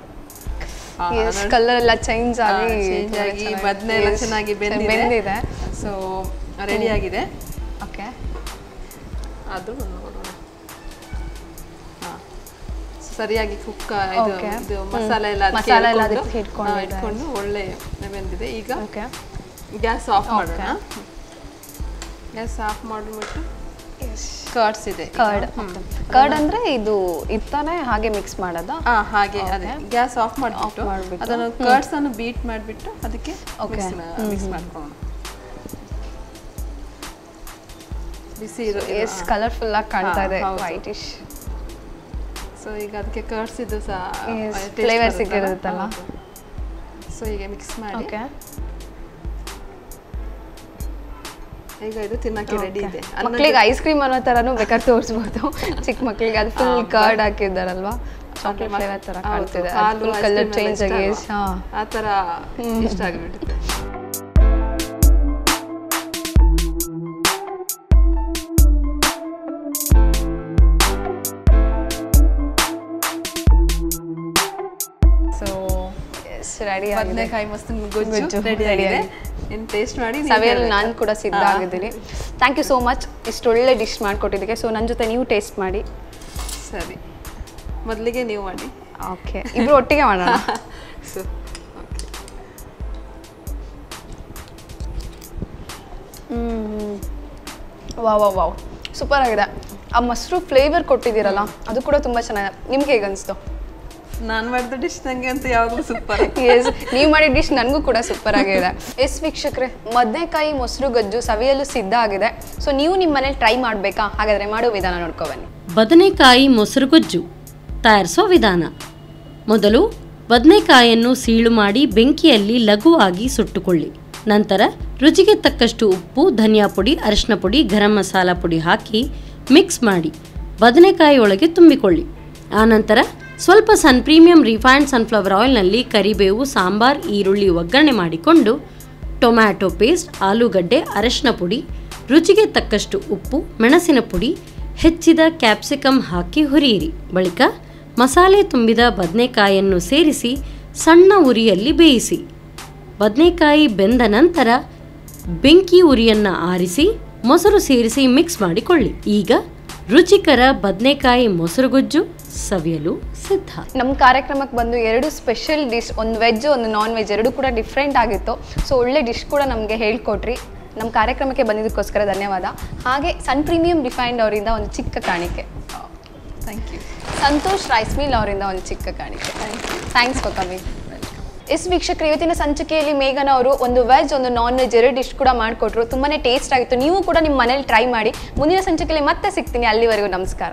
ಕಲರ್ ಎಲ್ಲ ಚೇಂಜ್ ಆಗಿ ಚೇಂಜ್ ಆಗಿ ಬದನೆ ಎಲ್ಲ ಚೆನ್ನಾಗಿ ಬೆಂದಿದೆ ಬೆಂದಿದೆ ಸೊ ರೆಡಿ ಆಗಿದೆ ಓಕೆ ಅದು ನೋಡೋಣ ಹಾ. ಸರಿಯಾಗಿ ಕುಕ್ಕ ಇದು Okay. ಇದು ಮಸಾಲೆ ಎಲ್ಲ ಅದಕ್ಕೆ ಮಸಾಲೆ ಎಲ್ಲ ಹಿಡ್ಕೊಂಡು, ಅದಕ್ಕೆ ಹಿಡ್ಕೊಂಡು ಹಾ, ಇಟ್ಕೊಂಡು ಒಳ್ಳೆ ಬೆಂದಿದೆ ಈಗ ಓಕೆ ಗ್ಯಾಸ್ ಆಫ್ ಮಾಡೋಣ ಗ್ಯಾಸ್ ಆಫ್ ಮಾಡಿಬಿಟ್ಟು ಕರ್ಡ್ಸ್ ಇದೆ ಕರ್ಡ್ ಕರ್ಡ್ ಅಂದ್ರೆ ಇದು ಇತ್ತಾನೆ ಹಾಗೆ ಮಿಕ್ಸ್ ಮಾಡೋದಾ ಹಾ ಹಾಗೆ ಅದೇ ಗ್ಯಾಸ್ ಆಫ್ ಮಾಡಿಬಿಟ್ಟು ಮಾಡ್ಬಿಟ್ಟು. ಅದನ್ನು ಕರ್ಡ್ಸ್ ಅನ್ನು ಬೀಟ್ ಮಾಡಿಬಿಟ್ಟು ಅದಕ್ಕೆ ಮಿಕ್ಸ್ ಮಾಡ್ಕೊಳ್ಳೋಣ ಬಿಸಿ ಇರೋ ಎಷ್ಟು ಕಲರ್ಫುಲ್ ಆಗಿ ಕಾಣ್ತಾ ಇದೆ ಹಾ, ಹೌದು. ವೈಟಿಶ್ ಸೊ ಈಗ ಅದಕ್ಕೆ ಕರ್ಡ್ಸಿದ್ದು ಸಹ Yes, taste flavour ಬರುತ್ತಲ್ಲ? ಸಿಕ್ಕಿರುತ್ತಲ್ಲ? ಹೌದು. ಸೊ ಈಗ ಮಿಕ್ಸ್ ಮಾಡಿ ಓಕೆ ಈಗ ಇದು ತಿನ್ನಕ್ಕೆ ರೆಡಿ ಇದೆ ಅನ್ನ ಮಕ್ಳಿಗೆ ಐಸ್ ಕ್ರೀಮ್ ಅನ್ನೋ ತರನು ಬೇಕಾದ್ರೆ ತೋರಿಸ್ಬೋದು ಚಿಕ್ಕ ಮಕ್ಳಿಗೆ ಅದು ಫುಲ್ ಕರ್ಡ್ ಹಾಕಿದ್ದಾರಲ್ವಾ ಚಾಕ್ಲೇಟ್ ಫ್ಲೇವರ್ ತರ ಹೌದು, ಕಾಣ್ತಿದೆ ಹಾಲು, full ice colour cream change ಎಲ್ಲ ಆಗಿ ಇಷ್ಟ ಹಾ ಅಲ್ವಾ? ಆ ಥರ ಇಷ್ಟ ಆಗಿಬಿಡುತ್ತೆ ಸೊ ಎಸ್ ರೆಡಿ ಆಗಿದೆ ಬದನೆಕಾಯಿ ಮಸ್ತ್ ಗೊಜ್ಜು ಗೊಜ್ಜು ರೆಡಿ ready ಆಗಿದೆ ಆಗಿದೆ. ಇನ್ನು ಟೇಸ್ಟ್ ಮಾಡಿ ನೀವ್ ಸವಿಯಲ್ಲಿ ಹೇಳ್ಬೇಕು. ನಾನು ಕೂಡ ಸಿದ್ಧ ಹಾ. ಆಗಿದ್ದೀನಿ ಥ್ಯಾಂಕ್ ಯು ಸೋ ಮಚ್ ಇಷ್ಟೊಳ್ಳೆ ಡಿಶ್ ಮಾಡಿಕೊಟ್ಟಿದ್ದಕ್ಕೆ ಸೊ ನನ್ನ ಜೊತೆ ನೀವು ಟೇಸ್ಟ್ ಮಾಡಿ ಸರಿ ಮೊದಲಿಗೆ ನೀವು ಮಾಡಿ ಓಕೆ ಇಬ್ರು ಒಟ್ಟಿಗೆ ಮಾಡೋಣ so wow wow wow super ಆಗಿದೆ ಆ ಮೊಸರು ಫ್ಲೇವರ್ ಕೊಟ್ಟಿದ್ದೀರಲ್ಲ ಅದು ಕೂಡ ತುಂಬ ಚೆನ್ನಾಗಿದೆ ನಿಮ್ಗೆ ಹೇಗೆ ಅನಿಸ್ತು ನಾನು ಮಾಡಿದ ಡಿಶ್ ನಂಗೆ ಅಂತ ಯಾವಾಗಲೂ ಸೂಪರ್ ಎಸ್ ನೀವು ಮಾಡಿದ ಡಿಶ್ ನನಗೂ ಕೂಡ ಸೂಪರ್ ಆಗಿದೆ ಎಸ್ ವೀಕ್ಷಕರೇ ಮದನೆಕಾಯಿ ಮೊಸರು ಗಜ್ಜು ಸವಿಯಲು ಸಿದ್ಧ ಆಗಿದೆ ಸೊ ನೀವು ನಿಮ್ಮ ಮನೇಲಿ ಟ್ರೈ ಮಾಡಬೇಕಾ ಹಾಗಾದರೆ ಮಾಡೋ ವಿಧಾನ ನೋಡ್ಕೊ ಬನ್ನಿ ಬದನೆಕಾಯಿ ಮೊಸರುಗೊಜ್ಜು ತಯಾರಿಸುವ ವಿಧಾನ ಮೊದಲು ಬದನೆಕಾಯನ್ನು ಸೀಳು ಮಾಡಿ ಬೆಂಕಿಯಲ್ಲಿ ಲಘುವಾಗಿ ಸುಟ್ಟುಕೊಳ್ಳಿ ನಂತರ ರುಚಿಗೆ ತಕ್ಕಷ್ಟು ಉಪ್ಪು ಧನಿಯಾ ಪುಡಿ ಅರಿಶಿನ ಪುಡಿ ಗರಂ ಮಸಾಲ ಪುಡಿ ಹಾಕಿ ಮಿಕ್ಸ್ ಮಾಡಿ ಬದನೆಕಾಯಿ ಒಳಗೆ ತುಂಬಿಕೊಳ್ಳಿ ಆನಂತರ ಸ್ವಲ್ಪ ಸನ್ ಪ್ರೀಮಿಯಂ ರಿಫೈನ್ಡ್ ಸನ್ಫ್ಲವರ್ ಆಯಿಲ್ನಲ್ಲಿ ಕರಿಬೇವು ಸಾಂಬಾರ್ ಈರುಳ್ಳಿ ಒಗ್ಗರಣೆ ಮಾಡಿಕೊಂಡು ಟೊಮ್ಯಾಟೊ ಪೇಸ್ಟ್ ಆಲೂಗಡ್ಡೆ ಅರಶಿನ ಪುಡಿ ರುಚಿಗೆ ತಕ್ಕಷ್ಟು ಉಪ್ಪು ಮೆಣಸಿನ ಪುಡಿ ಹೆಚ್ಚಿದ ಕ್ಯಾಪ್ಸಿಕಮ್ ಹಾಕಿ ಹುರಿಯಿರಿ ಬಳಿಕ ಮಸಾಲೆ ತುಂಬಿದ ಬದನೆಕಾಯನ್ನು ಸೇರಿಸಿ ಸಣ್ಣ ಉರಿಯಲ್ಲಿ ಬೇಯಿಸಿ ಬದನೆಕಾಯಿ ಬೆಂದ ನಂತರ ಬೆಂಕಿ ಉರಿಯನ್ನು ಆರಿಸಿ ಮೊಸರು ಸೇರಿಸಿ ಮಿಕ್ಸ್ ಮಾಡಿಕೊಳ್ಳಿ ಈಗ ರುಚಿಕರ ಬದನೆಕಾಯಿ ಮೊಸರುಗೊಜ್ಜು ಸವಿಯಲು ಸಿದ್ಧ ನಮ್ಮ ಕಾರ್ಯಕ್ರಮಕ್ಕೆ ಬಂದು ಎರಡು ಸ್ಪೆಷಲ್ ಡಿಶ್ ಒಂದು ವೆಜ್ ಒಂದು ನಾನ್ ವೆಜ್ ಎರಡು ಕೂಡ ಡಿಫ್ರೆಂಟ್ ಆಗಿತ್ತು ಸೊ ಒಳ್ಳೆ ಡಿಶ್ ಕೂಡ ನಮಗೆ ಹೇಳ್ಕೊಟ್ರಿ ನಮ್ಮ ಕಾರ್ಯಕ್ರಮಕ್ಕೆ ಬಂದಿದ್ದಕ್ಕೋಸ್ಕರ ಧನ್ಯವಾದ ಹಾಗೆ ಸನ್ ಪ್ರೀಮಿಯಂ ರಿಫೈನ್ಡ್ ಅವರಿಂದ ಒಂದು ಚಿಕ್ಕ ಕಾಣಿಕೆ thank you Santosh rice mill ಅವರಿಂದ ಒಂದು ಚಿಕ್ಕ ಕಾಣಿಕೆ ಥ್ಯಾಂಕ್ಸ್ ಫಾರ್ ಕಮಿಂಗ್ ಎಸ್ ವೀಕ್ಷಕರು ಇವತ್ತಿನ ಸಂಚಿಕೆಯಲ್ಲಿ ಮೇಘನ ಅವರು ಒಂದು ವೆಜ್ ಒಂದು ನಾನ್ ವೆಜ್ ಎರಡು ಡಿಶ್ ಕೂಡ ಮಾಡಿಕೊಟ್ರು ತುಂಬಾ ಟೇಸ್ಟ್ ಆಗಿತ್ತು ನೀವು ಕೂಡ ನಿಮ್ಮ ಮನೇಲಿ ಟ್ರೈ ಮಾಡಿ ಮುಂದಿನ ಸಂಚಿಕೆಯಲ್ಲಿ ಮತ್ತೆ ಸಿಗ್ತೀನಿ ಅಲ್ಲಿವರೆಗೂ ನಮಸ್ಕಾರ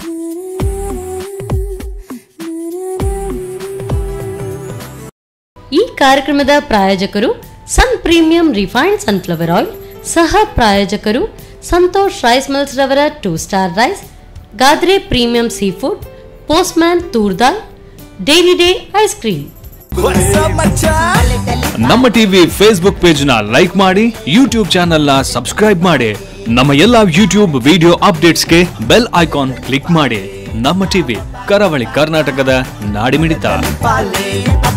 ಈ ಕಾರ್ಯಕ್ರಮದ ಪ್ರಾಯೋಜಕರು ಸನ್ ಪ್ರೀಮಿಯಂ ರಿಫೈನ್ಡ್ ಸನ್ಫ್ಲವರ್ ಆಯಿಲ್ ಸಹ ಪ್ರಾಯೋಜಕರು ಸಂತೋಷ್ ರೈಸ್ ಮಿಲ್ಸ್ ರವರ two star rice Gadre premium sea food postman toor dal dairy day ice cream ನಮ್ಮ ಟಿವಿ ಫೇಸ್ಬುಕ್ ಪೇಜ್ ನ ಲೈಕ್ ಮಾಡಿ ಯೂಟ್ಯೂಬ್ ಚಾನೆಲ್ ನ ಸಬ್ಸ್ಕ್ರೈಬ್ ಮಾಡಿ ನಮ್ಮ ಎಲ್ಲಾ ಯೂಟ್ಯೂಬ್ ವಿಡಿಯೋ ಅಪ್ಡೇಟ್ಸ್ಗೆ ಬೆಲ್ ಐಕಾನ್ ಕ್ಲಿಕ್ ಮಾಡಿ ನಮ್ಮ ಟಿವಿ ಕರಾವಳಿ ಕರ್ನಾಟಕದ ನಾಡಿಮಿಡಿತ ಪಾಲೆ